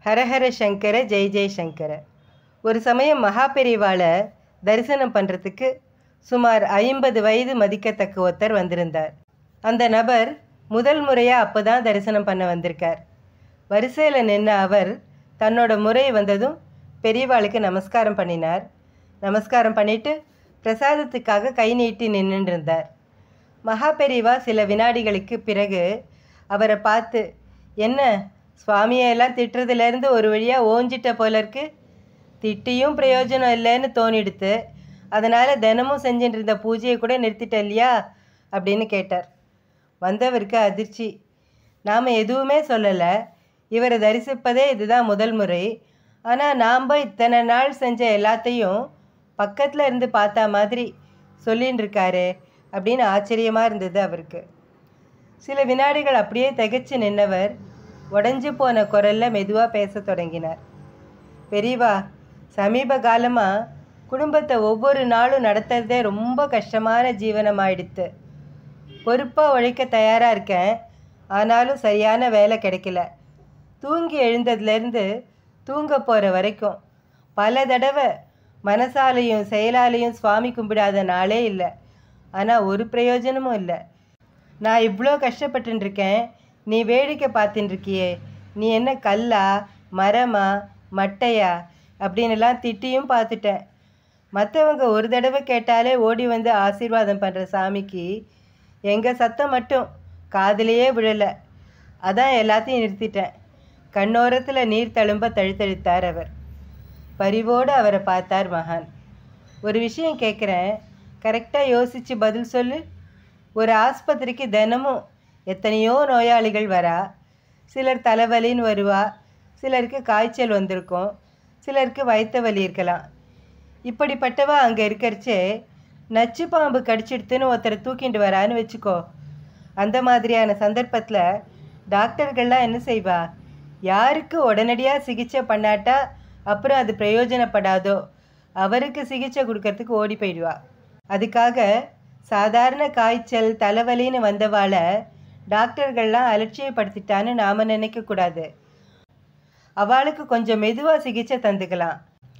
ஹரஹர சங்கர ஜெய் ஜெய் சங்கர ஒரு சமயம் மகாபெரிவாளை தரிசனம் பண்ணுறதுக்கு சுமார் ஐம்பது வயது மதிக்கத்தக்க ஒருத்தர் வந்திருந்தார் அந்த நபர் முதல் முறையாக அப்போ தான் தரிசனம் பண்ண வந்திருக்கார் வரிசையில் நின்ன அவர் தன்னோட முறை வந்ததும் பெரியவாளுக்கு நமஸ்காரம் பண்ணினார் நமஸ்காரம் பண்ணிட்டு பிரசாதத்துக்காக கை நீட்டி நின்றுட்டு இருந்தார் மகா பெரியவா சில வினாடிகளுக்கு பிறகு அவரை பார்த்து என்ன சுவாமியெல்லாம் திட்டுறதுலேருந்து ஒரு வழியாக ஓஞ்சிட்ட போல இருக்கு திட்டியும் பிரயோஜனம் இல்லைன்னு தோணிடுத்து அதனால் தினமும் செஞ்சுட்டு இருந்த பூஜையை கூட நிறுத்திட்ட இல்லையா அப்படின்னு கேட்டார் வந்தவருக்கு அதிர்ச்சி நாம் எதுவுமே சொல்லலை இவரை தரிசிப்பதே இதுதான் முதல் முறை ஆனால் நாம் இத்தனை நாள் செஞ்ச எல்லாத்தையும் பக்கத்தில் இருந்து பார்த்தா மாதிரி சொல்லின்னு இருக்காரே அப்படின்னு ஆச்சரியமாக இருந்தது அவருக்கு சில வினாடிகள் அப்படியே திகைச்சு நின்னவர் உடஞ்சி போன குரல்ல மெதுவாக பேசத் தொடங்கினார் பெரியவா சமீப காலமாக குடும்பத்தை ஒவ்வொரு நாளும் நடத்துறதே ரொம்ப கஷ்டமான ஜீவனமாயிடுத்து பொறுப்பாக உழைக்க தயாராக இருக்கேன் ஆனாலும் சரியான வேலை கிடைக்கல தூங்கி எழுந்ததுலேருந்து தூங்க போகிற வரைக்கும் பல தடவை மனசாலையும் செயலாலையும் சுவாமி கும்பிடாத நாளே இல்லை ஆனால் ஒரு பிரயோஜனமும் இல்லை நான் இவ்வளோ கஷ்டப்பட்டுன்னு இருக்கேன் நீ வேடிக்கை பார்த்துட்டு இருக்கியே நீ என்ன கல்லா மரமா மட்டையா அப்படின்னுலாம் திட்டியும் பார்த்துட்டேன் மற்றவங்க ஒரு தடவை கேட்டாலே ஓடி வந்து ஆசீர்வாதம் பண்ணுற சாமிக்கு எங்கள் சத்தம் மட்டும் காதிலேயே விழலை அதான் எல்லாத்தையும் நிறுத்திட்டேன் கண்ணோரத்தில் நீர் தழும்ப தழுத்தழுத்தார் அவர் பரிவோடு அவரை பார்த்தார் மகான் ஒரு விஷயம் கேட்குறேன் கரெக்டாக யோசித்து பதில் சொல்லு ஒரு ஆஸ்பத்திரிக்கு தினமும் எத்தனையோ நோயாளிகள் வரா சிலர் தலைவலின்னு வருவா சிலருக்கு காய்ச்சல் வந்திருக்கும் சிலருக்கு வயிற்று வலி இருக்கலாம் இப்படிப்பட்டவா அங்கே இருக்கிறச்சே நச்சு பாம்பு கடிச்சிடுத்துன்னு ஒருத்தரை தூக்கிட்டு வரான்னு வச்சுக்கோ அந்த மாதிரியான சந்தர்ப்பத்தில் டாக்டர்கள்லாம் என்ன செய்வா யாருக்கு உடனடியாக சிகிச்சை பண்ணாட்டா அப்புறம் அது பிரயோஜனப்படாதோ அவருக்கு சிகிச்சை கொடுக்கறதுக்கு ஓடி போயிடுவா அதுக்காக சாதாரண காய்ச்சல் தலைவலின்னு வந்தவாளை டாக்டர்கள்லாம் அலட்சியப்படுத்திட்டான்னு நாம் நினைக்கக்கூடாது அவளுக்கு கொஞ்சம் மெதுவாக சிகிச்சை தந்துக்கலாம்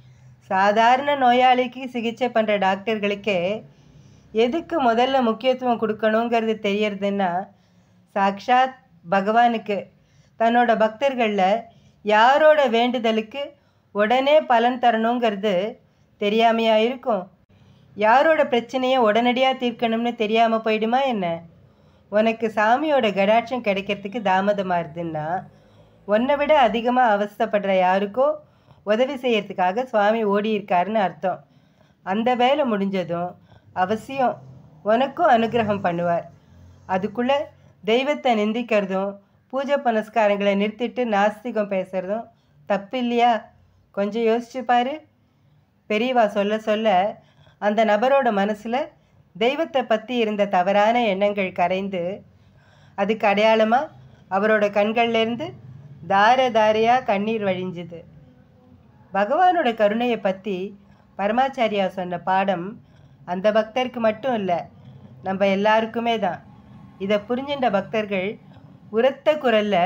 சாதாரண நோயாளிக்கு சிகிச்சை பண்ணுற டாக்டர்களுக்கே எதுக்கு முதல்ல முக்கியத்துவம் கொடுக்கணுங்கிறது தெரியறதுன்னா சாக்ஷாத் பகவானுக்கு தன்னோட பக்தர்களில் யாரோட வேண்டுதலுக்கு உடனே பலன் தரணுங்கிறது தெரியாமையா இருக்கும் யாரோட பிரச்சனையை உடனடியாக தீர்க்கணும்னு தெரியாமல் போயிடுமா என்ன உனக்கு சாமியோட கடாட்சம் கிடைக்கிறதுக்கு தாமதமாக இருதுன்னா உன்னை விட அதிகமாக அவஸ்தைப்படுற யாருக்கோ உதவி செய்யறதுக்காக சுவாமி ஓடி இருக்காருன்னு அர்த்தம் அந்த வேலை முடிஞ்சதும் அவசியம் உனக்கும் அனுகிரகம் பண்ணுவார் அதுக்குள்ளே தெய்வத்தை நிந்திக்கிறதும் பூஜை புனஸ்காரங்களை நிறுத்திட்டு நாஸ்திகம் பேசுகிறதும் தப்பு இல்லையா கொஞ்சம் யோசிச்சு பாரு பெரியவா சொல்ல சொல்ல அந்த நபரோட மனசில் தெய்வத்தை பற்றி இருந்த தவறான எண்ணங்கள் கரைந்து அதுக்கு அடையாளமாக அவரோட கண்கள்லேருந்து தார தாரையாக கண்ணீர் வழிஞ்சுது பகவானோட கருணையை பற்றி பரமாச்சாரியா சொன்ன பாடம் அந்த பக்தருக்கு மட்டும் இல்லை நம்ம எல்லாருக்குமே தான் இதை புரிஞ்சின்ற பக்தர்கள் உரத்த குரல்ல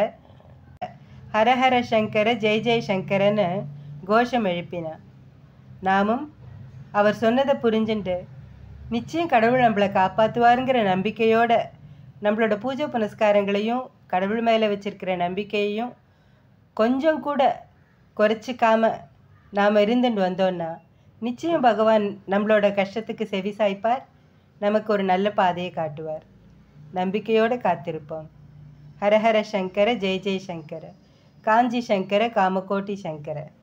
ஹரஹர சங்கர ஜெய் ஜெய் சங்கரன்னு கோஷம் எழுப்பினான் நாமும் அவர் சொன்னதை புரிஞ்சுண்டு நிச்சயம் கடவுள் நம்மளை காப்பாற்றுவாருங்கிற நம்பிக்கையோட நம்மளோட பூஜை புனஸ்காரங்களையும் கடவுள் மேலே வச்சிருக்கிற நம்பிக்கையையும் கொஞ்சம் கூட குறைச்சிக்காம நாம் இருந்துட்டு வந்தோன்னா நிச்சயம் பகவான் நம்மளோட கஷ்டத்துக்கு செவி சாய்ப்பார் நமக்கு ஒரு நல்ல பாதையை காட்டுவார் நம்பிக்கையோடு காத்திருப்போம் ஹரஹர சங்கர ஜெய் ஜெய் சங்கர காஞ்சி சங்கர காமகோட்டி சங்கர